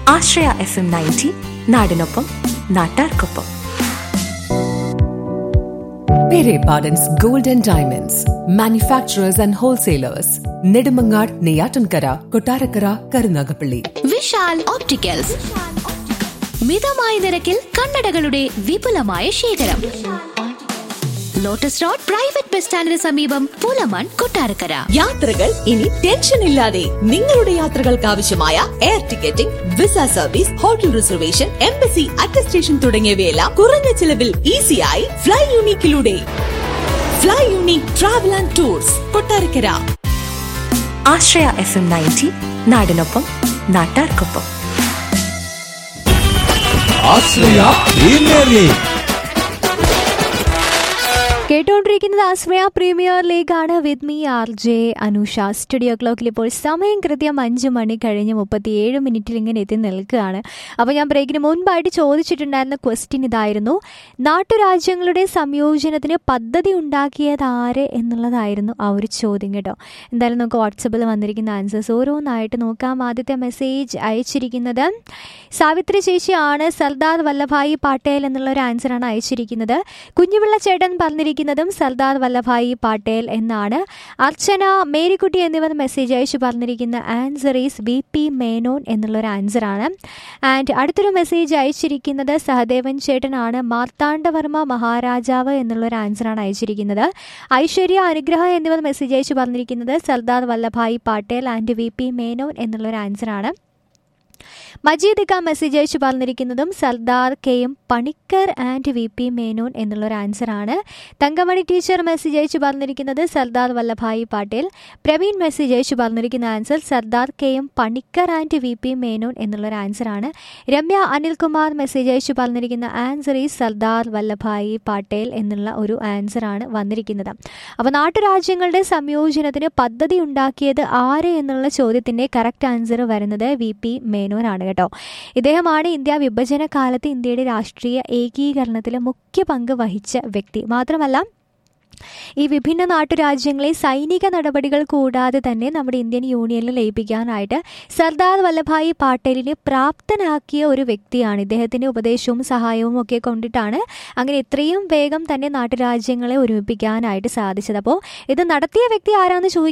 ആശ്രയ F M ninety നാടിനൊപ്പം നാട്ടാർക്കൊപ്പം Pere Pardon's Gold and Diamonds, manufacturers and wholesalers, Nedumangad, Neyatankara, Kotarakara, Karunagapalli. Vishal opticals മിതമായ നിരക്കിൽ കണ്ണടകളുടെ വിപുലമായ ശേഖരം ലോട്ടസ് റോഡ് പ്രൈവറ്റ് ബസ് സ്റ്റാൻഡിന് സമീപം പൂലമാൻ കൊട്ടാരക്കര യാത്രകൾ ഇനി ടെൻഷൻ ഇല്ലാതെ നിങ്ങളുടെ യാത്രകൾക്ക് ആവശ്യമായ air ticketing visa service hotel reservation embassy attestation തുടങ്ങിയവയെല്ലാം കുറഞ്ഞ ചിലവിൽ ഈസിയായി ഫ്ലൈ യൂണിക്കിലൂടെ Fly Unique travel and tours Kottarakkara Ashraya F M ninety നാടിനൊപ്പം നാട്ടാർക്കൊപ്പം ആശ്രയ പ്രീമിയർ ലീഗ് കേട്ടുകൊണ്ടിരിക്കുന്നത് ആശ്രയ പ്രീമിയർ ലീഗ് ആണ് with me R J Anusha studio ക്ലോക്കിൽ ഇപ്പോൾ സമയം കൃത്യം അഞ്ച് മണി കഴിഞ്ഞ് മുപ്പത്തിയേഴ് മിനിറ്റിൽ ഇങ്ങനെ എത്തി നിൽക്കുകയാണ് അപ്പോൾ ഞാൻ ബ്രേക്കിന് മുൻപായിട്ട് ചോദിച്ചിട്ടുണ്ടായിരുന്ന ക്വസ്റ്റ്യൻ ഇതായിരുന്നു നാട്ടുരാജ്യങ്ങളുടെ സംയോജനത്തിന് പദ്ധതി ഉണ്ടാക്കിയത് ആര് എന്നുള്ളതായിരുന്നു ആ ഒരു ചോദ്യം കേട്ടോ എന്തായാലും നമുക്ക് വാട്സപ്പിൽ വന്നിരിക്കുന്ന ആൻസേഴ്സ് ഓരോന്നായിട്ട് നോക്കാം ആദ്യത്തെ മെസ്സേജ് അയച്ചിരിക്കുന്നത് സാവിത്രി ചേച്ചിയാണ് സർദാർ വല്ലഭായി പാട്ടേൽ എന്നുള്ള ഒരു ആൻസറാണ് അയച്ചിരിക്കുന്നത് കുഞ്ഞുപിള്ള ചേട്ടൻ പറഞ്ഞിരിക്കുന്നതും സർദാർ വല്ലഭായി പാട്ടേൽ എന്നാണ് അർച്ചന മേരിക്കുട്ടി എന്നിവർ മെസ്സേജ് അയച്ചു പറഞ്ഞിരിക്കുന്ന answer is B P Menon എന്നുള്ള ഒരു ആൻസറാണ് ആൻഡ് അടുത്തൊരു മെസ്സേജ് അയച്ചിരിക്കുന്നത് സഹദേവൻ ചേട്ടനാണ് മാർത്താണ്ഡവർമ്മ മഹാരാജാവ് എന്നുള്ള ഒരു ആൻസറാണ് അയച്ചിരിക്കുന്നത് ഐശ്വര്യ അനുഗ്രഹ എന്നിവർ മെസ്സേജ് അയച്ചു പറഞ്ഞിരിക്കുന്നത് Sardar Vallabhbhai Patel and V P Menon എന്നുള്ള ഒരു ആൻസറാണ് മജീദ് ഖാൻ മെസ്സേജ് അയച്ചു പറഞ്ഞിരിക്കുന്നതും Sardar K M Panikkar and V P Menon എന്നുള്ള ഒരു ആൻസറാണ് തങ്കമണി ടീച്ചർ മെസ്സേജ് അയച്ചു പറഞ്ഞിരിക്കുന്നത് സർദാർ വല്ലഭായി പാട്ടേൽ പ്രവീൺ മെസ്സേജ് അയച്ചു പറഞ്ഞിരിക്കുന്ന answer Sardar K M Panikkar and V P Menon എന്നുള്ള ഒരു ആൻസറാണ് രമ്യ അനിൽകുമാർ മെസ്സേജ് അയച്ചു പറഞ്ഞിരിക്കുന്ന ആൻസർ ഈ സർദാർ വല്ലഭായി പാട്ടേൽ എന്നുള്ള ഒരു ആൻസറാണ് വന്നിരിക്കുന്നത് അപ്പോൾ നാട്ടുരാജ്യങ്ങളുടെ സംയോജനത്തിന് പദ്ധതി ഉണ്ടാക്കിയത് ആര് എന്നുള്ള ചോദ്യത്തിൻ്റെ കറക്റ്റ് ആൻസർ വരുന്നത് വി പി മേനോനാണ് കേട്ടോ ഇദ്ദേഹമാണ് ഇന്ത്യ വിഭജന കാലത്ത് ഇന്ത്യയുടെ രാഷ്ട്രീയ ഏകീകരണത്തിൽ മുഖ്യ പങ്ക് വഹിച്ച വ്യക്തി മാത്രമല്ല ഈ വിഭിന്ന നാട്ടുരാജ്യങ്ങളെ സൈനിക നടപടികൾ കൂടാതെ തന്നെ നമ്മുടെ ഇന്ത്യൻ യൂണിയനിൽ ലയിപ്പിക്കാനായിട്ട് സർദാർ വല്ലഭായി പാട്ടേലിനെ പ്രാപ്തനാക്കിയ ഒരു വ്യക്തിയാണ് ഇദ്ദേഹത്തിൻ്റെ ഉപദേശവും സഹായവും ഒക്കെ കൊണ്ടിട്ടാണ് അങ്ങനെ ഇത്രയും വേഗം തന്നെ നാട്ടുരാജ്യങ്ങളെ ഒരുമിപ്പിക്കാനായിട്ട് സാധിച്ചത് അപ്പോൾ ഇത് നടത്തിയ വ്യക്തി ആരാന്ന് ചോദിക്കുക